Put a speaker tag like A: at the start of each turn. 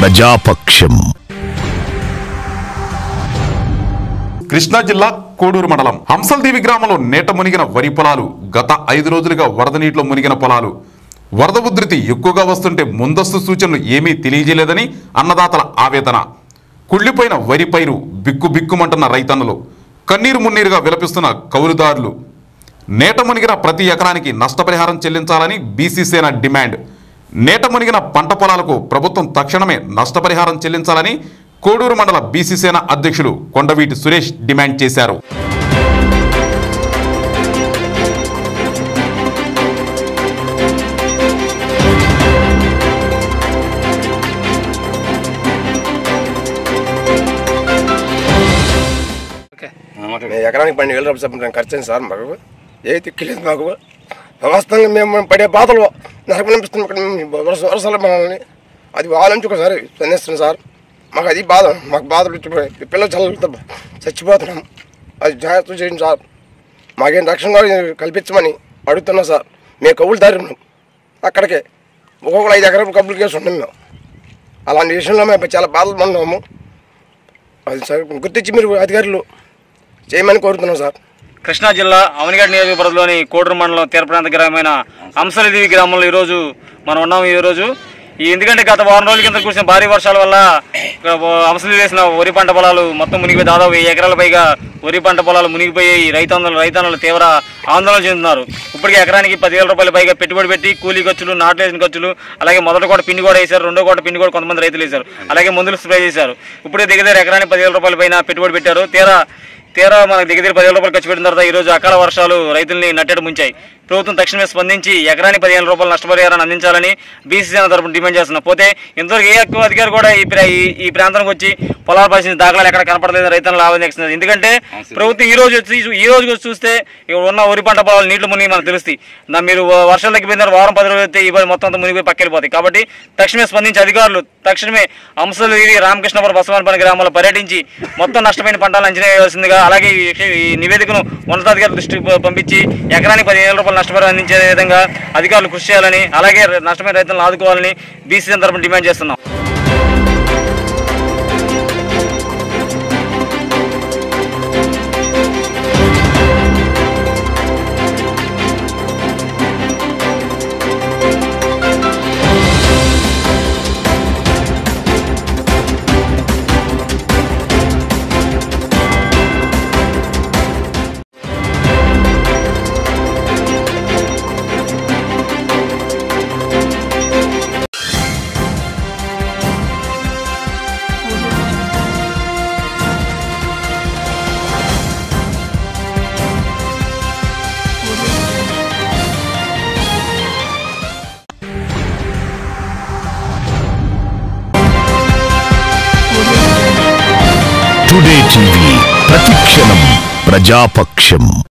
A: ప్రజాపక్షం
B: కృష్ణా జిల్లా కోడూరు మండలం హంసల్దేవి గ్రామంలో నేట మునిగిన వరి పొలాలు గత ఐదు రోజులుగా వరద నీటిలో మునిగిన పొలాలు వరద ఉధృతి ఎక్కువగా వస్తుంటే ముందస్తు సూచనలు ఏమీ తెలియజేయలేదని అన్నదాతల ఆవేదన కుళ్ళిపోయిన వరి పైరు బిక్కు బిక్కుమంటున్న రైతన్నులు కన్నీరు మున్నీరుగా విలపిస్తున్న కౌలుదారులు నేట మునిగిన ప్రతి ఎకరానికి నష్టపరిహారం చెల్లించాలని బీసీ సేన డిమాండ్ నేట మునిగిన పంట పొలాలకు ప్రభుత్వం తక్షణమే నష్టపరిహారం చెల్లించాలని కోడూరు మండల బీసీ సేన అధ్యక్షులు కొండవీటి సురేష్ డిమాండ్ చేశారు
C: మేము ఎకరానికి పన్నెండు వేల రూపాయలు చెప్పిన ఖర్చు అయింది సార్ మాకు ఏ తిక్కలేదు మాకు వాస్తవంగా మేము పడే బాధలు నాకు అనిపిస్తుంది ఇక్కడ మేము వరుస వరుసలు మనల్ని అది వాళ్ళని ఒకసారి స్పందిస్తుంది సార్ మాకు అది బాధ మాకు బాధలు వచ్చి పిల్లలు చల్లతో చచ్చిపోతున్నాం అది జాగ్రత్త చేయండి సార్ మాకేం రక్షణ కూడా కల్పించమని అడుగుతున్నాం సార్ మేము కబులు దారి ఉన్నాం అక్కడికే ఒక్కొక్కరు ఐదు ఎకరాలు కబులు కేసు ఉన్నాం మేము అలాంటి విషయంలో మేము చాలా బాధలు పడినాము అది సార్ గుర్తించి మీరు అధికారులు చేయమని కోరుతున్నాం సార్
D: కృష్ణా జిల్లా అవనిగడ్డ నియోజకవర్గంలోని కోడూరు మండలం తీర ప్రాంత గ్రామమైన అంశలదేవి గ్రామంలో ఈరోజు మనం ఉన్నాము ఈరోజు ఈ ఎందుకంటే గత వారం రోజుల కింద కురిసిన భారీ వర్షాల వల్ల ఇక్కడ అంశలు వేసిన వరి పంట పొలాలు మొత్తం మునిగిపోయి దాదాపు వెయ్యి ఎకరాల పైగా వరి పంట పొలాలు మునిగిపోయి రైతన్నలు రైతన్నలు తీవ్ర ఆందోళన చెందుతున్నారు ఇప్పటికే ఎకరానికి పదివేల రూపాయల పైగా పెట్టుబడి పెట్టి కూలీ ఖర్చులు నాట్లు వేసిన ఖర్చులు అలాగే మొదటి కోట పిండి కూడా వేశారు రెండో కోట పిండి కూడా కొంతమంది రైతులు వేశారు అలాగే మందులు స్ప్రే చేశారు ఇప్పుడే దగ్గర ఎకరానికి పదివేల రూపాయల పైన పెట్టుబడి పెట్టారు తీరా తీరా మనకు దగ్గర దగ్గర పదివేల రూపాయలు ఖర్చు పెట్టిన తర్వాత ఈ రోజు అకాల వర్షాలు రైతుల్ని నట్టెడు ముంచాయి ప్రభుత్వం తక్షణమే స్పందించి ఎకరానికి పదిహేను రూపాయలు నష్టపరిహారాన్ని అందించాలని బీసీసీ తరపున డిమాండ్ చేస్తున్నాం పోతే ఇంతవరకు ఏ ఎక్కువ అధికారి కూడా ఈ ప్రా- ఈ- ఈ ప్రాంతానికి వచ్చి పొలాలు పరిస్థితి దాఖలాలు ఎక్కడ కనపడలేదు రైతులను ఆవేదన చేస్తున్నారు ఎందుకంటే ప్రభుత్వం ఈ రోజు వచ్చి ఈ రోజు వచ్చి చూస్తే ఇక్కడ ఉన్న వరి పంట పొలాలు నీళ్లు మునిగి మనకు తెలుస్తాయి నా మీరు వర్షాలు తగ్గిపోయిన తర్వాత వారం పది రోజులు అయితే ఈ పని మొత్తం అంతా మునిగిపోయి పక్కెళ్ళిపోతాయి కాబట్టి తక్షణమే స్పందించి అధికారులు తక్షణమే అంశాలు ఇది రామకృష్ణపురం బసవానపల్లి గ్రామంలో పర్యటించి మొత్తం నష్టమైన పంటలను అంచనా వేయాల్సిందిగా అలాగే ఈ విషయం- ఈ నివేదికను ఉన్నతాధికారుల దృష్టికి ప- పంపించి ఎకరానికి పదిహేను రూపాయలు నష్టపరిహారం అందించే విధంగా అధికారులు కృషి చేయాలని అలాగే నష్టమైన రైతులను ఆదుకోవాలని బీసీ తరపున డిమాండ్ చేస్తున్నాం
A: టుడే టీవీ ప్రతిక్షణం ప్రజాపక్షం